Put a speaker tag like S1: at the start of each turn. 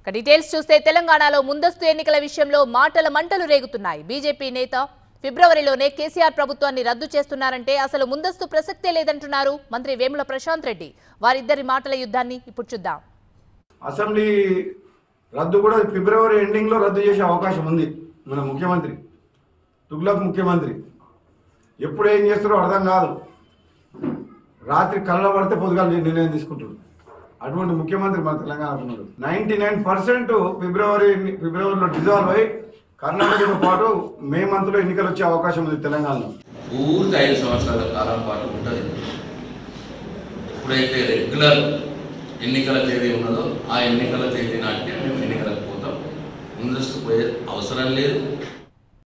S1: ఇక డీటెయిల్స్ చూస్తే తెలంగాణలో ముందస్తు ఎన్నికల విషయంలో మాటల మంటలు రేగుతున్నాయి బీజేపీ నేత ఫిబ్రవరిలోనే కేసీఆర్ ప్రభుత్వాన్ని రద్దు చేస్తున్నారంటే అసలు ముందస్తు ప్రసక్తే లేదంటున్నారు మంత్రి వేముల ప్రశాంత్ రెడ్డి వారిద్దరి మాటల యుద్ధాన్ని ఇప్పుడు చూద్దాం
S2: అసెంబ్లీ రద్దు కూడా ఫిబ్రవరి ఎండింగ్లో రద్దు చేసే అవకాశం ఉంది మన ముఖ్యమంత్రి తుగ్లక్ ముఖ్యమంత్రి ఎప్పుడు ఏం చేస్తారో అర్థం కాదు రాత్రి కళ్ళ పడితే పొద్దుగాల నిర్ణయం తీసుకుంటాడు అటువంటి ముఖ్యమంత్రి మన తెలంగాణ ఉన్నాడు నైన్టీ నైన్ పర్సెంట్ ఫిబ్రవరి ఫిబ్రవరిలో డిజాల్వ్ అయి కర్ణాటకతో పాటు మే మంత్లో ఎన్నికలు వచ్చే అవకాశం ఉంది తెలంగాణలో
S3: పూర్తి ఐదు సంవత్సరాల కాలం పాటు ఉంటుంది ఎప్పుడైతే రెగ్యులర్ ఎన్నికల తేదీ ఉన్నదో ఆ ఎన్నికల తేదీ నాటికే మేము ఎన్నికలకు పోతాం ముందస్తు పోయే అవసరం లేదు